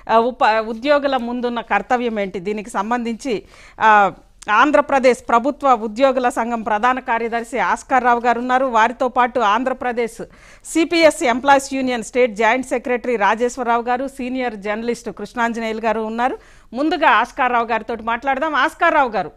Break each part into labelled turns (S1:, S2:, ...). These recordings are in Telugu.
S1: ఆ, ఉప ఉద్యోగుల ముందున్న కర్తవ్యం ఏంటి దీనికి సంబంధించి ఆ, ఆంధ్రప్రదేశ్ ప్రభుత్వ ఉద్యోగుల సంఘం ప్రధాన కార్యదర్శి ఆస్కార్ రావు గారు ఉన్నారు వారితో పాటు Andhra Pradesh CPS employees union state joint secretary Rajeswararao garu senior journalist Krishnanjaneyulu గారు ఉన్నారు ముందుగా ఆస్కార్ రావు గారితో మాట్లాడదాం ఆస్కార్ రావు గారు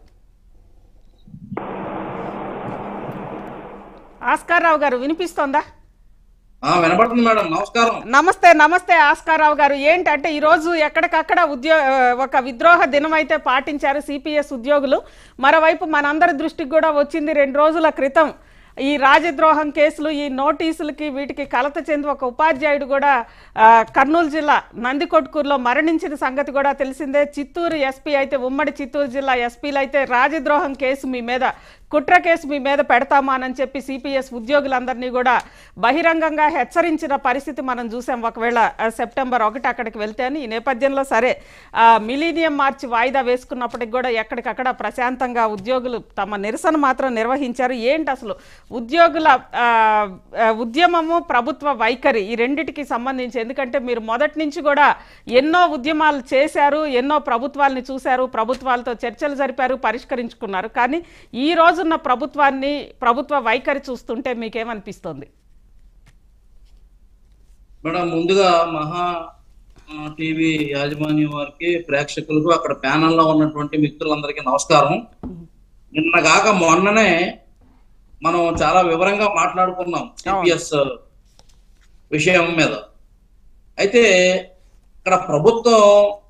S1: ఆస్కార్ రావు గారు వినిపిస్తోందా
S2: ఆ వినపడుతుంది మేడం నమస్కారం
S1: నమస్తే నమస్తే ఆస్కారావు గారు ఏంటంటే ఈరోజు ఎక్కడికక్కడ ఉద్యో ఒక విద్రోహ దినం అయితే పాటించారు సిపిఎస్ ఉద్యోగులు మరోవైపు మనందరి దృష్టికి కూడా వచ్చింది రెండు రోజుల క్రితం ఈ రాజద్రోహం కేసులు ఈ నోటీసులకి వీటికి కలత చెంది ఒక ఉపాధ్యాయుడు కూడా ఆ, కర్నూలు జిల్లా నందికొట్కూరులో మరణించిన సంగతి కూడా తెలిసిందే చిత్తూరు ఎస్పీ అయితే ఉమ్మడి చిత్తూరు జిల్లా ఎస్పీలు అయితే రాజద్రోహం కేసు మీ మీద కుట్ర కేసు మీ మీద పెడతామానని చెప్పి సిపిఎస్ ఉద్యోగులందరినీ కూడా బహిరంగంగా హెచ్చరించిన పరిస్థితి మనం చూసాం ఒకవేళ ఆ, సెప్టెంబర్ ఒకటి అక్కడికి వెళ్తే అని ఈ నేపథ్యంలో సరే ఆ, మిలీనియం మార్చి వాయిదా వేసుకున్నప్పటికి కూడా ఎక్కడికక్కడ ప్రశాంతంగా ఉద్యోగులు తమ నిరసన మాత్రం నిర్వహించారు ఏంటి అసలు ఉద్యోగుల ఆ, ఆ, ఉద్యమము ప్రభుత్వ వైఖరి ఈ రెండిటికి సంబంధించి ఎందుకంటే మీరు మొదటి నుంచి కూడా ఎన్నో ఉద్యమాలు చేశారు ఎన్నో ప్రభుత్వాలని చూశారు ప్రభుత్వాలతో చర్చలు జరిపారు పరిష్కరించుకున్నారు కానీ ఈ రోజున్న ప్రభుత్వాన్ని ప్రభుత్వ వైఖరి చూస్తుంటే మీకేమనిపిస్తుంది
S2: మేడం ముందుగా మహా ఆ, టీవీ యాజమాన్యం వారికి ప్రేక్షకులకు అక్కడ ప్యానెల్లో ఉన్నటువంటి మిత్రులందరికీ నమస్కారం నిన్న కాక మొన్ననే మనం చాలా వివరంగా మాట్లాడుకున్నాం సిపిఎస్ విషయం మీద అయితే ఇక్కడ ప్రభుత్వం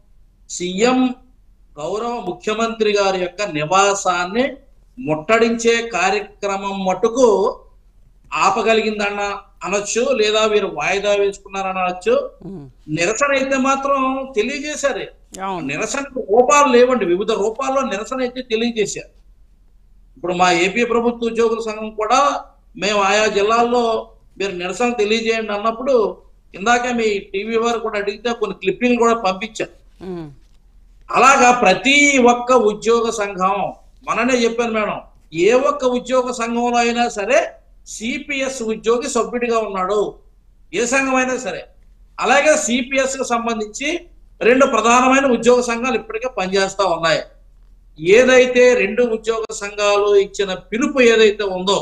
S2: సీఎం గౌరవ ముఖ్యమంత్రి గారి యొక్క నివాసాన్ని ముట్టడించే కార్యక్రమం మటుకు ఆపగలిగిందన్న అనొచ్చు లేదా వీరు వాయిదా వేసుకున్నారని అనొచ్చు నిరసన అయితే మాత్రం తెలియజేశారు
S1: అవును
S2: నిరసన రూపాలు లేవండి వివిధ రూపాల్లో నిరసన అయితే తెలియజేశారు ఇప్పుడు మా ఏపీ ప్రభుత్వ ఉద్యోగుల సంఘం కూడా మేము ఆయా జిల్లాల్లో మీరు నిరసన తెలియజేయండి అన్నప్పుడు ఇందాక మీ టీవీ వారు కూడా అడిగితే కొన్ని క్లిప్పింగ్లు కూడా పంపించారు
S1: ఉమ్.
S2: అలాగా ప్రతి ఒక్క ఉద్యోగ సంఘం మననే చెప్పాను మేడం ఏ ఒక్క ఉద్యోగ సంఘంలో అయినా సరే సిపిఎస్ ఉద్యోగి సభ్యుడిగా ఉన్నాడు ఏ సంఘం అయినా సరే అలాగే సిపిఎస్ కు సంబంధించి రెండు ప్రధానమైన ఉద్యోగ సంఘాలు ఇప్పటికే పనిచేస్తా ఉన్నాయి ఏదైతే రెండు ఉద్యోగ సంఘాలు ఇచ్చిన పిలుపు ఏదైతే ఉందో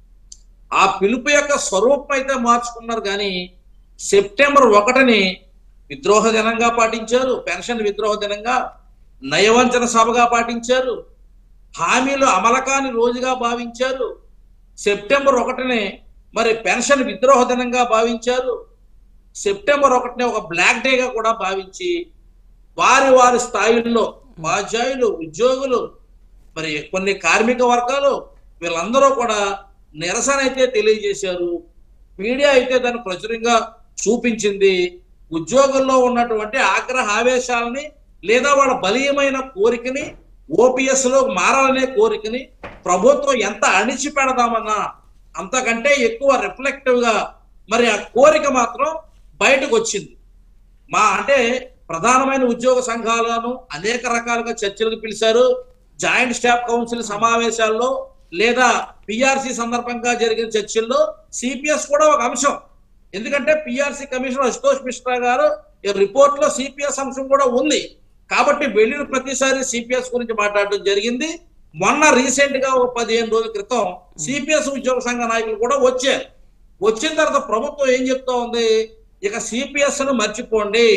S2: ఆ పిలుపు యొక్క స్వరూపం అయితే మార్చుకున్నారు కానీ సెప్టెంబర్ ఒకటిని విద్రోహ దినంగా పాటించారు పెన్షన్ విద్రోహ దినంగా నయవంచన సభగా పాటించారు హామీలు అమలకాని రోజుగా భావించారు సెప్టెంబర్ ఒకటిని మరి పెన్షన్ విద్రోహ దినంగా భావించారు సెప్టెంబర్ ఒకటిని ఒక బ్లాక్ డేగా కూడా భావించి వారి వారి స్థాయిల్లో ఉపాధ్యాయులు ఉద్యోగులు మరి కొన్ని కార్మిక వర్గాలు వీళ్ళందరూ కూడా నిరసన అయితే తెలియజేశారు మీడియా అయితే దాన్ని ప్రచురంగా చూపించింది ఉద్యోగుల్లో ఉన్నటువంటి ఆగ్రహ ఆవేశాలని లేదా వాళ్ళ బలీయమైన కోరికని ఓపీఎస్ లో మారాలనే కోరికని ప్రభుత్వం ఎంత అణిచిపెడదామన్నా అంతకంటే ఎక్కువ రిఫ్లెక్టివ్ గా మరి ఆ కోరిక మాత్రం బయటకు వచ్చింది మా అంటే ప్రధానమైన ఉద్యోగ సంఘాలను అనేక రకాలుగా చర్చలకు పిలిచారు జాయింట్ స్టాఫ్ కౌన్సిల్ సమావేశాల్లో లేదా పిఆర్సి సందర్భంగా జరిగిన చర్చల్లో సిపిఎస్ కూడా ఒక అంశం ఎందుకంటే పిఆర్సి కమిషనర్ అశుతోష్ మిశ్రా గారు ఈ రిపోర్ట్ లో సిపిఎస్ అంశం కూడా ఉంది కాబట్టి వెళ్ళిన ప్రతిసారి సిపిఎస్ గురించి మాట్లాడడం జరిగింది మొన్న రీసెంట్ గా ఒక పదిహేను రోజుల క్రితం సిపిఎస్ ఉద్యోగ సంఘ నాయకులు కూడా వచ్చారు వచ్చిన తర్వాత ప్రభుత్వం ఏం చెప్తా ఉంది ఇక సిపిఎస్ ను మర్చిపోండి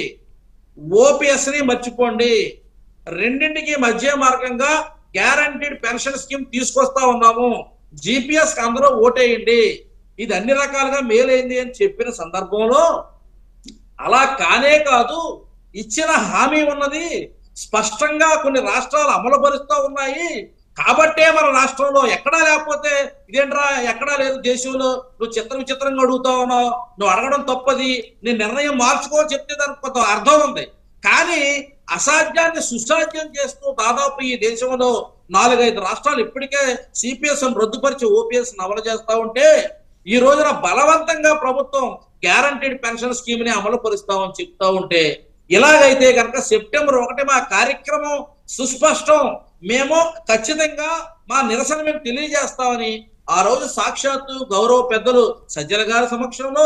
S2: ఓపీఎస్ ని మర్చిపోండి రెండింటికి మధ్య మార్గంగా గ్యారంటీడ్ పెన్షన్ స్కీమ్ తీసుకొస్తా ఉన్నాము జిపిఎస్ కి అందరూ ఓటేయండి ఇది అన్ని రకాలుగా మేలైంది అని చెప్పిన సందర్భంలో అలా కానే కాదు ఇచ్చిన హామీ ఉన్నది స్పష్టంగా కొన్ని రాష్ట్రాలు అమలు పరుస్తూ ఉన్నాయి కాబట్టే మన రాష్ట్రంలో ఎక్కడా లేకపోతే ఇదేంట్రా ఎక్కడా లేదు దేశంలో నువ్వు చిత్ర విచిత్రంగా అడుగుతా ఉన్నావు నువ్వు అడగడం తప్పది నీ నిర్ణయం మార్చుకో చెప్తే దానికి కొంత అర్థం ఉంది కానీ అసాధ్యాన్ని సుసాధ్యం చేస్తూ దాదాపు ఈ దేశంలో నాలుగైదు రాష్ట్రాలు ఇప్పటికే సిపిఎస్ రద్దుపరిచి ఓపీఎస్ అమలు చేస్తా ఉంటే ఈ రోజున బలవంతంగా ప్రభుత్వం గ్యారంటీడ్ పెన్షన్ స్కీమ్ ని అమలు పరుస్తామని చెప్తా ఉంటే ఇలాగైతే కనుక సెప్టెంబర్ ఒకటి మా కార్యక్రమం సుస్పష్టం మేము ఖచ్చితంగా మా నిరసన మేము తెలియజేస్తామని ఆ రోజు సాక్షాత్తు గౌరవ పెద్దలు సజ్జల గారి సమక్షంలో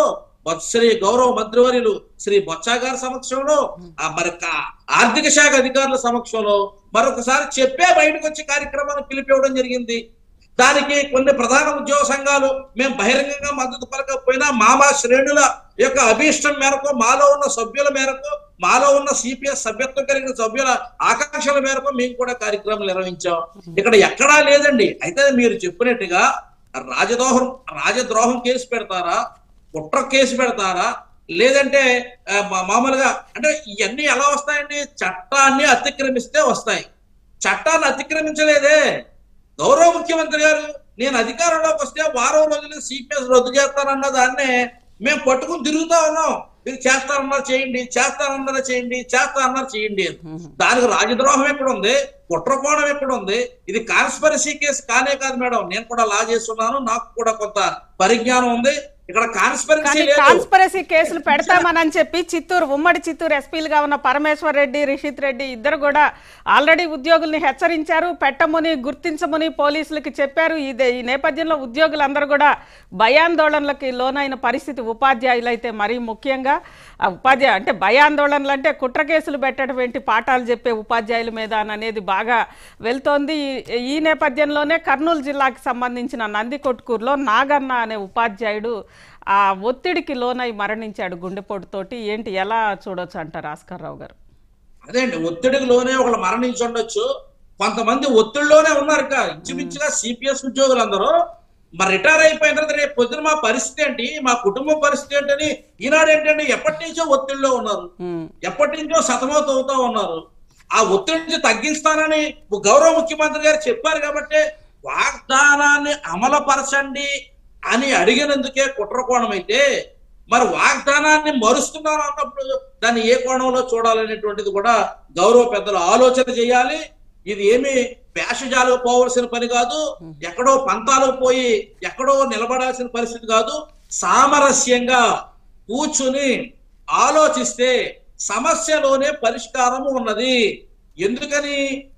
S2: బొత్స- శ్రీ గౌరవ మంత్రివర్యులు శ్రీ బొత్స గారి సమక్షంలో ఆ మరి కా- ఆర్థిక శాఖ అధికారుల సమక్షంలో మరొకసారి చెప్పే బయటకు వచ్చి కార్యక్రమాన్ని పిలిపివ్వడం జరిగింది దానికి కొన్ని ప్రధాన ఉద్యోగ సంఘాలు మేము బహిరంగంగా మద్దతు పలకపోయినా మామా శ్రేణుల యొక్క అభీష్టం మేరకు మాలో ఉన్న సభ్యుల మేరకు మాలో ఉన్న సిపిఎస్ సభ్యత్వం కలిగిన సభ్యుల ఆకాంక్షల మేరకు మేము కూడా కార్యక్రమం నిర్వహించాం ఇక్కడ ఎక్కడా లేదండి అయితే మీరు చెప్పినట్టుగా రాజద్రోహం రాజద్రోహం కేసు పెడతారా కుట్ర కేసు పెడతారా లేదంటే ఆ, మా- మామూలుగా అంటే ఇవన్నీ ఎలా వస్తాయండి చట్టాన్ని అతిక్రమిస్తే వస్తాయి చట్టాన్ని అతిక్రమించలేదే గౌరవ ముఖ్యమంత్రి గారు నేను అధికారంలోకి వస్తే వారం రోజులు సిపిఎస్ రద్దు చేస్తానన్న దాన్నే మేము పట్టుకుని తిరుగుతా ఉన్నాం మీరు చేస్తారన్నారు చేయండి చేస్తారన్నారు చేయండి చేస్తారన్నారు చేయండి అని. దానికి రాజద్రోహం ఎక్కడ ఉంది కుట్రకోణం ఎక్కడ ఉంది ఇది కాన్స్పరసీ కేసు కానే కాదు మేడం నేను కూడా లా చేస్తున్నాను నాకు కూడా కొంత పరిజ్ఞానం ఉంది ఇక్కడ కాన్స్పరసీ
S1: కానీ
S2: లేదు
S1: కాన్స్పరసీ కేసులు పెడతామని చెప్పి చిత్తూరు ఉమ్మడి చిత్తూరు ఎస్పీలుగా ఉన్న పరమేశ్వర్ రెడ్డి రిషిత్ రెడ్డి ఇద్దరు కూడా ఆల్రెడీ ఉద్యోగుల్ని హెచ్చరించారు పెట్టమని గుర్తించమని పోలీసులకి చెప్పారు ఇదే ఈ నేపథ్యంలో ఉద్యోగులందరూ కూడా భయాందోళనలకి లోనైన పరిస్థితి ఉపాధ్యాయులు అయితే మరీ ముఖ్యంగా ఆ ఉపాధ్యాయ అంటే భయాందోళనలు అంటే కుట్ర కేసులు పెట్టడం ఏంటి పాఠాలు చెప్పే ఉపాధ్యాయుల మీద అని అనేది బాగా వెళ్తోంది ఈ- ఈ నేపథ్యంలోనే కర్నూలు జిల్లాకి సంబంధించిన నందికొట్కూరులో నాగన్న అనే ఉపాధ్యాయుడు ఆ ఒత్తిడికి లోనై మరణించాడు గుండెపోటుతోటి ఏంటి ఎలా చూడొచ్చు అంటారు ఆస్కర్ రావు గారు
S2: అదే అండి ఒత్తిడికి లోనే ఒకళ్ళు మరణించి ఉండొచ్చు కొంతమంది ఒత్తిడిలోనే ఉన్నారు ఇక ఇంచుమించుగా సిపిఎస్ ఉద్యోగులందరూ మరి రిటైర్ అయిపోయిన తర్వాత రేపు పొద్దున మా పరిస్థితి ఏంటి మా కుటుంబ పరిస్థితి ఏంటని ఈనాడు ఏంటంటే ఎప్పటి నుంచో ఒత్తిడిలో ఉన్నారు
S1: ఉమ్,
S2: ఎప్పటి నుంచో సతమతం అవుతా ఉన్నారు ఆ ఒత్తిడి నుంచి తగ్గిస్తానని గౌరవ ముఖ్యమంత్రి గారు చెప్పారు కాబట్టి వాగ్దానాన్ని అమలుపరచండి అని అడిగినందుకే కుట్రకోణం అయితే మరి వాగ్దానాన్ని మరుస్తున్నాను అన్నప్పుడు దాన్ని ఏ కోణంలో చూడాలనేటువంటిది కూడా గౌరవ పెద్దలు ఆలోచన చేయాలి ఇది ఏమి పేషజాలకు పోవలసిన పని కాదు ఎక్కడో పంతాలకు పోయి ఎక్కడో నిలబడాల్సిన పరిస్థితి కాదు సామరస్యంగా కూర్చుని ఆలోచిస్తే సమస్యలోనే పరిష్కారము ఉన్నది ఎందుకని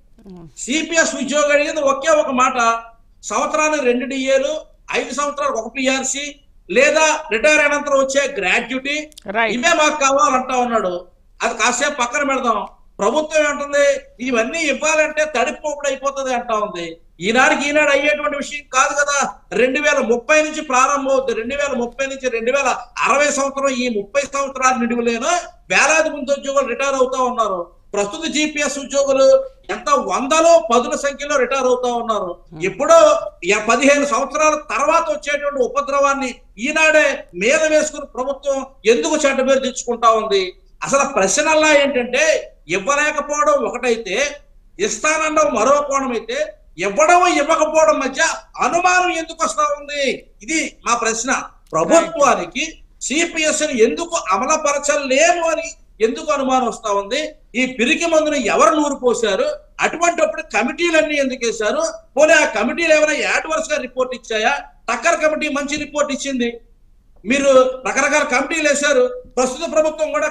S2: సిపిఎస్ ఉద్యోగం అడిగింది ఒకే ఒక మాట సంవత్సరానికి రెండు డిఏలు ఐదు సంవత్సరాలకు ఒక పిఆర్సి లేదా రిటైర్ అయినంతరం వచ్చే గ్రాడ్యుటీ
S1: రైట్
S2: ఇవే మాకు కావాలంటా ఉన్నాడు అది కాసేపు పక్కన పెడదాం ప్రభుత్వం ఏమంటుంది ఇవన్నీ ఇవ్వాలంటే తడిపోపుడు అయిపోతుంది అంటా ఉంది ఈనాడికి ఈనాడు అయ్యేటువంటి విషయం కాదు కదా రెండు వేల ముప్పై నుంచి ప్రారంభం అవుతుంది రెండు వేల ముప్పై నుంచి రెండు వేల అరవై సంవత్సరం ఈ ముప్పై సంవత్సరాల నిడుగులేను వేలాది మంది ఉద్యోగులు రిటైర్ అవుతా ఉన్నారు ప్రస్తుత జీపీఎస్ ఉద్యోగులు ఎంత వందలో పదుల సంఖ్యలో రిటైర్ అవుతా ఉన్నారు ఎప్పుడో యా- పదిహేను సంవత్సరాల తర్వాత వచ్చేటువంటి ఉపద్రవాన్ని ఈనాడే మీద వేసుకుని ప్రభుత్వం ఎందుకు చెడ్డ పేరు తెచ్చుకుంటా ఉంది అసలు ప్రశ్నల్లా ఏంటంటే ఇవ్వలేకపోవడం ఒకటైతే ఇస్తానడం మరో కోణం అయితే ఇవ్వడం ఇవ్వకపోవడం మధ్య అనుమానం ఎందుకు వస్తా ఉంది ఇది మా ప్రశ్న ప్రభుత్వానికి సిపిఎస్ ని ఎందుకు అమలుపరచలేము అని ఎందుకు అనుమానం వస్తా ఉంది ఈ పిరికి మందుని ఎవరు నూరు పోశారు అటువంటిప్పుడు కమిటీలన్నీ ఎందుకు వేశారు పోనీ ఆ కమిటీలు ఏమైనా యాడ్వర్స్ గా రిపోర్ట్ ఇచ్చాయా టక్కర్ కమిటీ మంచి రిపోర్ట్ ఇచ్చింది మీరు రకరకాల కమిటీలు వేశారు ప్రస్తుత ప్రభుత్వం కూడా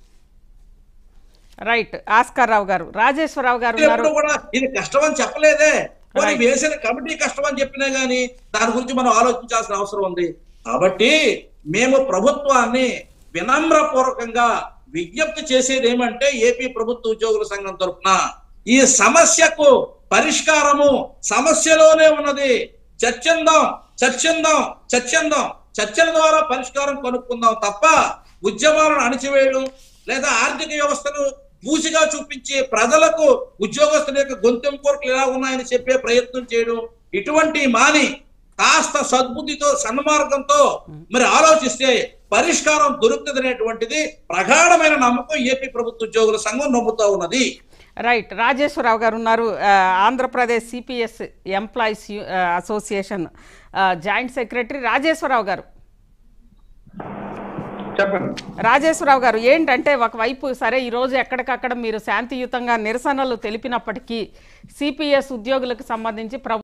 S1: రైట్ ఆస్కర్ రావు గారు రాజేశ్వరరావు గారు ఉన్నారు
S2: ఎప్పుడు కూడా ఇది కష్టం అని చెప్పలేదే పోనీ
S1: Right.
S2: వేసిన కమిటీ కష్టం అని చెప్పినా గానీ దాని గురించి మనం ఆలోచించాల్సిన అవసరం ఉంది కాబట్టి మేము ప్రభుత్వాన్ని వినమ్రపూర్వకంగా విజ్ఞప్తి చేసేది ఏమంటే ఏపీ ప్రభుత్వ ఉద్యోగుల సంఘం తరఫున ఈ సమస్యకు పరిష్కారము సమస్యలోనే ఉన్నది చర్చిందాం చర్చిందాం చర్చిందాం చర్చల ద్వారా పరిష్కారం కనుక్కుందాం తప్ప ఉద్యమాలను అణిచివేయడం లేదా ఆర్థిక వ్యవస్థను పూసిగా చూపించి ప్రజలకు ఉద్యోగస్తుల యొక్క గొంతెం కోరికలు ఎలా ఉన్నాయని చెప్పే ప్రయత్నం చేయడం ఇటువంటి మాని కాస్త సద్బుద్ధితో సన్మార్గంతో మరి ఆలోచిస్తే పరిష్కారం దొరుకుతుంది అనేటువంటిది ప్రగాఢమైన నమ్మకం ఏపీ ప్రభుత్వ ఉద్యోగుల సంఘం నమ్ముతా ఉన్నది
S1: రైట్ రాజేశ్వరరావు గారు ఉన్నారు ఆ, ఆంధ్రప్రదేశ్ సిపిఎస్ ఎంప్లాయీస్ యు- ఆ, అసోసియేషన్ ఆ, జాయింట్ సెక్రటరీ రాజేశ్వరరావు గారు
S3: చెప్పండి
S1: రాజేశ్వరరావు గారు ఏంటంటే ఒకవైపు సరే ఈరోజు ఎక్కడికక్కడ మీరు శాంతియుతంగా నిరసనలు తెలిపినప్పటికీ సిపిఎస్ ఉద్యోగులకు సంబంధించి ప్రభుత్వం